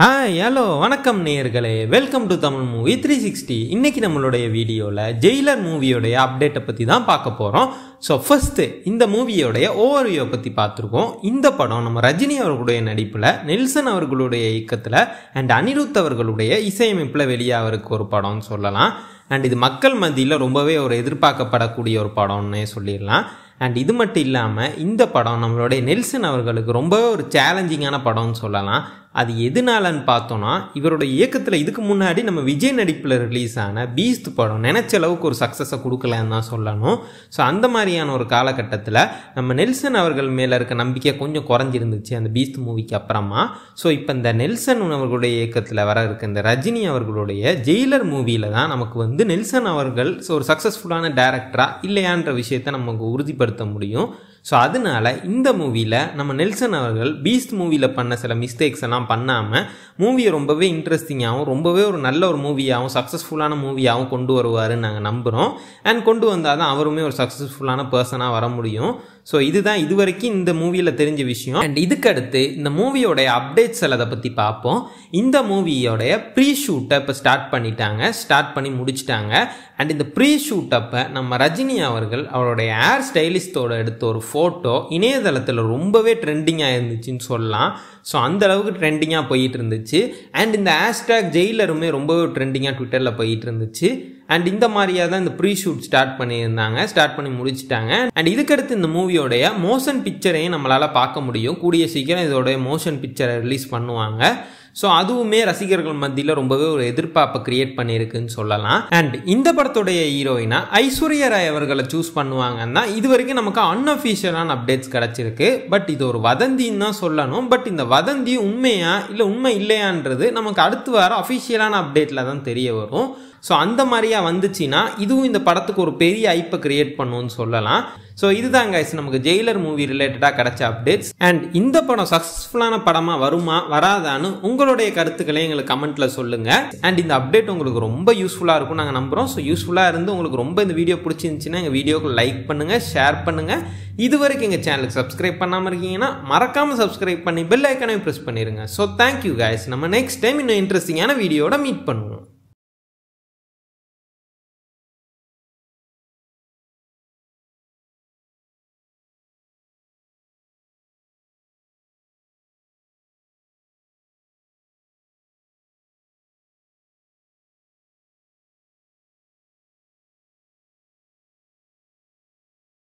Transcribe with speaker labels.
Speaker 1: hi hello வணக்கம் நேயர்களே welcome to Tamil movie three sixty இன்னைக்கு நம்மளுடைய வீடியோவில் ஜெயிலர் மூவியோடைய அப்டேட்டை பற்றி தான் பார்க்க போகிறோம் ஸோ ஃபர்ஸ்ட்டு இந்த மூவியோடைய ஓவர்வியூவை பற்றி பார்த்துருக்கோம் இந்த படம் நம்ம ரஜினி அவர்களுடைய நடிப்பில் நெல்சன் அவர்களுடைய இயக்கத்தில் அண்ட் அனிருத் அவர்களுடைய இசையமைப்பில் வெளியாகிறதுக்கு ஒரு படம்னு சொல்லலாம் அண்ட் இது மக்கள் மத்தியில் ரொம்பவே ஒரு எதிர்பார்க்கப்படக்கூடிய ஒரு படம்னே சொல்லிடலாம் அண்ட் இது மட்டும் இல்லாமல் இந்த படம் நம்மளுடைய நெல்சன் அவர்களுக்கு ரொம்பவே ஒரு சேலஞ்சிங்கான படம்னு சொல்லலாம் அது எதுனாலன்னு பார்த்தோன்னா இவருடைய இயக்கத்தில் இதுக்கு முன்னாடி நம்ம விஜய் நடிப்பில் ரிலீஸ் ஆன பீஸ்ட் படம் நினச்ச அளவுக்கு ஒரு சக்ஸஸை கொடுக்கலன்னு தான் சொல்லணும் ஸோ அந்த மாதிரியான ஒரு காலகட்டத்தில் நம்ம நெல்சன் அவர்கள் மேலே இருக்க நம்பிக்கை கொஞ்சம் குறைஞ்சிருந்துச்சு அந்த பீஸ்ட் மூவிக்கு அப்புறமா ஸோ இப்போ இந்த நெல்சன் அவர்களுடைய இயக்கத்தில் வர இருக்க இந்த ரஜினி அவர்களுடைய ஜெயிலர் மூவியில் தான் நமக்கு வந்து நெல்சன் அவர்கள் ஸோ ஒரு சக்ஸஸ்ஃபுல்லான டேரக்டரா இல்லையான்ற விஷயத்தை நமக்கு உறுதிப்படுத்த முடியும் ஸோ அதனால இந்த மூவியில் நம்ம நெல்சன் அவர்கள் பீஸ்ட் மூவியில் பண்ண சில மிஸ்டேக்ஸ் எல்லாம் பண்ணாமல் மூவியை ரொம்பவே இன்ட்ரெஸ்டிங்காகவும் ரொம்பவே ஒரு நல்ல ஒரு மூவியாகவும் சக்ஸஸ்ஃபுல்லான மூவியாகவும் கொண்டு வருவாருன்னு நாங்கள் நம்புகிறோம் அண்ட் கொண்டு வந்தால் தான் அவருமே ஒரு சக்ஸஸ்ஃபுல்லான பர்சனாக வர முடியும் ஸோ இதுதான் இது வரைக்கும் இந்த மூவியில் தெரிஞ்ச விஷயம் அண்ட் இதுக்கடுத்து இந்த மூவியோடைய அப்டேட்ஸ் அதை பற்றி பார்ப்போம் இந்த மூவியோடைய ப்ரீ ஷூட்டை இப்போ ஸ்டார்ட் பண்ணிட்டாங்க ஸ்டார்ட் பண்ணி முடிச்சிட்டாங்க அண்ட் இந்த ப்ரீ ஷூட் அப்போ நம்ம ரஜினி அவர்கள் அவருடைய ஏர் ஸ்டைலிஸ்டோட எடுத்த ஒரு ஃபோட்டோ இணையதளத்தில் ரொம்பவே ட்ரெண்டிங்காக இருந்துச்சுன்னு சொல்லலாம் ஸோ அந்த அளவுக்கு ட்ரெண்டிங்காக போயிட்டு இருந்துச்சு அண்ட் இந்த ஹேஷ்டேக் ஜெயிலருமே ரொம்பவே ட்ரெண்டிங்காக ட்விட்டரில் போயிட்டு இருந்துச்சு அண்ட் இந்த மாதிரியாக தான் இந்த ப்ரீ ஷூட் ஸ்டார்ட் பண்ணியிருந்தாங்க ஸ்டார்ட் பண்ணி முடிச்சிட்டாங்க அண்ட் இதுக்கடுத்து இந்த மூவியோடைய மோஷன் பிக்சரையும் நம்மளால் பார்க்க முடியும் கூடிய சீக்கிரம் இதோடைய மோஷன் பிக்சரை ரிலீஸ் பண்ணுவாங்க ஸோ அதுவுமே ரசிகர்கள் மத்தியில் ரொம்பவே ஒரு எதிர்பார்ப்பை கிரியேட் பண்ணியிருக்குன்னு சொல்லலாம் அண்ட் இந்த படத்துடைய ஹீரோயினா ஐஸ்வர்யா ராய் அவர்களை சூஸ் பண்ணுவாங்கன்னா இது வரைக்கும் நமக்கு அன்அஃபீஷியலான அப்டேட்ஸ் கிடச்சிருக்கு பட் இது ஒரு வதந்தின்னு தான் சொல்லணும் பட் இந்த வதந்தி உண்மையா இல்லை உண்மை இல்லையான்றது நமக்கு அடுத்து வர அஃபிஷியலான அப்டேட்டில் தான் தெரிய வரும் ஸோ அந்த மாதிரியா வந்துச்சுன்னா இதுவும் இந்த படத்துக்கு ஒரு பெரிய ஐப்பை கிரியேட் பண்ணுன்னு சொல்லலாம் ஸோ இதுதான் கைஸ் நமக்கு ஜெயிலர் மூவி ரிலேட்டடாக கிடைச்ச அப்டேட்ஸ் அண்ட் இந்த படம் சக்ஸஸ்ஃபுல்லான படமாக வருமா வராதான்னு உங்களுடைய கருத்துக்களை எங்களுக்கு கமெண்ட்ல சொல்லுங்க அண்ட் இந்த அப்டேட் உங்களுக்கு ரொம்ப யூஸ்ஃபுல்லாக இருக்கும் நாங்கள் நம்புகிறோம் ஸோ யூஸ்ஃபுல்லாக இருந்து உங்களுக்கு ரொம்ப இந்த வீடியோ பிடிச்சிருந்துச்சுன்னா எங்கள் வீடியோக்கு லைக் பண்ணுங்க ஷேர் பண்ணுங்க இது வரைக்கும் எங்கள் சேனலுக்கு சப்ஸ்கிரைப் பண்ணாமல் இருக்கீங்கன்னா மறக்காமல் சப்ஸ்கிரைப் பண்ணி பெல் ஐக்கனையும் ப்ரெஸ் பண்ணிடுங்க ஸோ தேங்க்யூ கைஸ் நம்ம நெக்ஸ்ட் டைம் இன்னும் இன்ட்ரெஸ்டிங்கான வீடியோட மீட் பண்ணுவோம்